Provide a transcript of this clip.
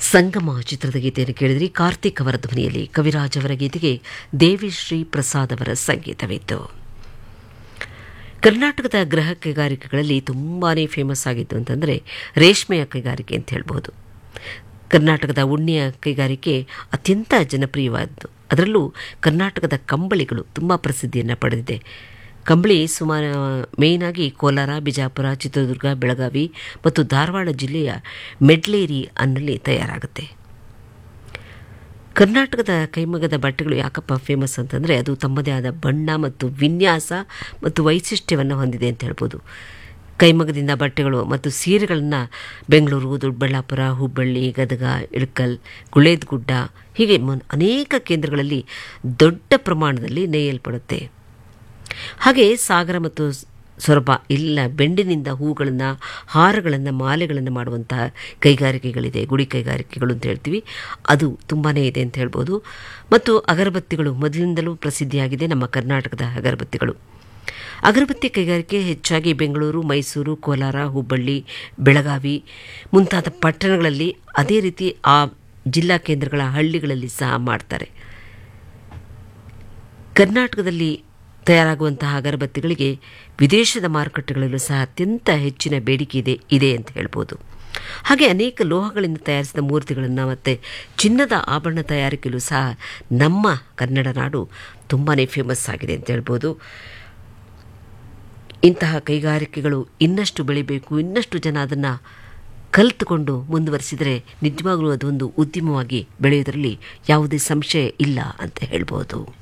ಸಂಗಮ ಚಿತ್ರದ ಗೀತೆಯನ್ನು ಕೇಳಿದ್ರಿ ಕಾರ್ತಿಕ್ ಅವರ ಧ್ವನಿಯಲ್ಲಿ ಕವಿರಾಜ್ ಅವರ ಗೀತೆಗೆ ದೇವಿಶ್ರೀ ಪ್ರಸಾದ್ ಅವರ ಸಂಗೀತವಿತ್ತು ಕರ್ನಾಟಕದ ಗೃಹ ಕೈಗಾರಿಕೆಗಳಲ್ಲಿ ತುಂಬಾ ಫೇಮಸ್ ಆಗಿತ್ತು ಅಂತಂದರೆ ರೇಷ್ಮೆಯ ಕೈಗಾರಿಕೆ ಅಂತ ಹೇಳ್ಬೋದು ಕರ್ನಾಟಕದ ಉಣ್ಣೆಯ ಕೈಗಾರಿಕೆ ಅತ್ಯಂತ ಜನಪ್ರಿಯವಾದದ್ದು ಅದರಲ್ಲೂ ಕರ್ನಾಟಕದ ಕಂಬಳಿಗಳು ತುಂಬ ಪ್ರಸಿದ್ಧಿಯನ್ನು ಪಡೆದಿದೆ ಕಂಬಳಿ ಸುಮಾರು ಮೇಯ್ನಾಗಿ ಕೋಲಾರ ಬಿಜಾಪುರ ಚಿತ್ರದುರ್ಗ ಬೆಳಗಾವಿ ಮತ್ತು ಧಾರವಾಡ ಜಿಲ್ಲೆಯ ಮೆಡ್ಲೇರಿ ಅನ್ನಲ್ಲಿ ತಯಾರಾಗುತ್ತೆ ಕರ್ನಾಟಕದ ಕೈಮಗ್ಗದ ಬಟ್ಟೆಗಳು ಯಾಕಪ್ಪ ಫೇಮಸ್ ಅಂತಂದರೆ ಅದು ತಮ್ಮದೇ ಆದ ಬಣ್ಣ ಮತ್ತು ವಿನ್ಯಾಸ ಮತ್ತು ವೈಶಿಷ್ಟ್ಯವನ್ನು ಹೊಂದಿದೆ ಅಂತ ಹೇಳ್ಬೋದು ಕೈಮಗ್ಗದಿಂದ ಬಟ್ಟೆಗಳು ಮತ್ತು ಸೀರೆಗಳನ್ನು ಬೆಂಗಳೂರು ದೊಡ್ಡಬಳ್ಳಾಪುರ ಹುಬ್ಬಳ್ಳಿ ಗದಗ ಇಳಕಲ್ ಗುಳೇದಗುಡ್ಡ ಹೀಗೆ ಮುನ್ ಅನೇಕ ಕೇಂದ್ರಗಳಲ್ಲಿ ದೊಡ್ಡ ಪ್ರಮಾಣದಲ್ಲಿ ನೇಯಲ್ಪಡುತ್ತೆ ಹಾಗೆ ಸಾಗರ ಮತ್ತು ಸೊರಬ ಇಲ್ಲ ಬೆಂಡಿನಿಂದ ಹೂಗಳನ್ನು ಹಾರಗಳನ್ನು ಮಾಲೆಗಳನ್ನು ಮಾಡುವಂತಹ ಕೈಗಾರಿಕೆಗಳಿದೆ ಗುಡಿ ಕೈಗಾರಿಕೆಗಳು ಅಂತ ಹೇಳ್ತೀವಿ ಅದು ತುಂಬಾ ಇದೆ ಅಂತ ಹೇಳ್ಬೋದು ಮತ್ತು ಅಗರಬತ್ತಿಗಳು ಮೊದಲಿನಿಂದಲೂ ಪ್ರಸಿದ್ಧಿಯಾಗಿದೆ ನಮ್ಮ ಕರ್ನಾಟಕದ ಅಗರಬತ್ತಿಗಳು ಅಗರಬತ್ತಿ ಕೈಗಾರಿಕೆ ಹೆಚ್ಚಾಗಿ ಬೆಂಗಳೂರು ಮೈಸೂರು ಕೋಲಾರ ಹುಬ್ಬಳ್ಳಿ ಬೆಳಗಾವಿ ಮುಂತಾದ ಪಟ್ಟಣಗಳಲ್ಲಿ ಅದೇ ರೀತಿ ಆ ಜಿಲ್ಲಾ ಕೇಂದ್ರಗಳ ಹಳ್ಳಿಗಳಲ್ಲಿ ಸಹ ಮಾಡ್ತಾರೆ ಕರ್ನಾಟಕದಲ್ಲಿ ತಯಾರಾಗುವಂತಹ ಅಗರಬತ್ತಿಗಳಿಗೆ ವಿದೇಶದ ಮಾರುಕಟ್ಟೆಗಳಲ್ಲೂ ಸಹ ಅತ್ಯಂತ ಹೆಚ್ಚಿನ ಬೇಡಿಕೆ ಇದೆ ಇದೆ ಅಂತ ಹೇಳ್ಬೋದು ಹಾಗೆ ಅನೇಕ ಲೋಹಗಳಿಂದ ತಯಾರಿಸಿದ ಮೂರ್ತಿಗಳನ್ನು ಮತ್ತು ಚಿನ್ನದ ಆಭರಣ ತಯಾರಿಕೆಯಲ್ಲೂ ಸಹ ನಮ್ಮ ಕನ್ನಡ ನಾಡು ತುಂಬಾ ಫೇಮಸ್ ಆಗಿದೆ ಅಂತ ಹೇಳ್ಬೋದು ಇಂತಹ ಕೈಗಾರಿಕೆಗಳು ಇನ್ನಷ್ಟು ಬೆಳಿಬೇಕು ಇನ್ನಷ್ಟು ಜನ ಅದನ್ನು ಕಲಿತುಕೊಂಡು ಮುಂದುವರಿಸಿದರೆ ನಿಜವಾಗಲೂ ಅದೊಂದು ಉದ್ಯಮವಾಗಿ ಬೆಳೆಯೋದರಲ್ಲಿ ಯಾವುದೇ ಸಂಶಯ ಇಲ್ಲ ಅಂತ ಹೇಳ್ಬೋದು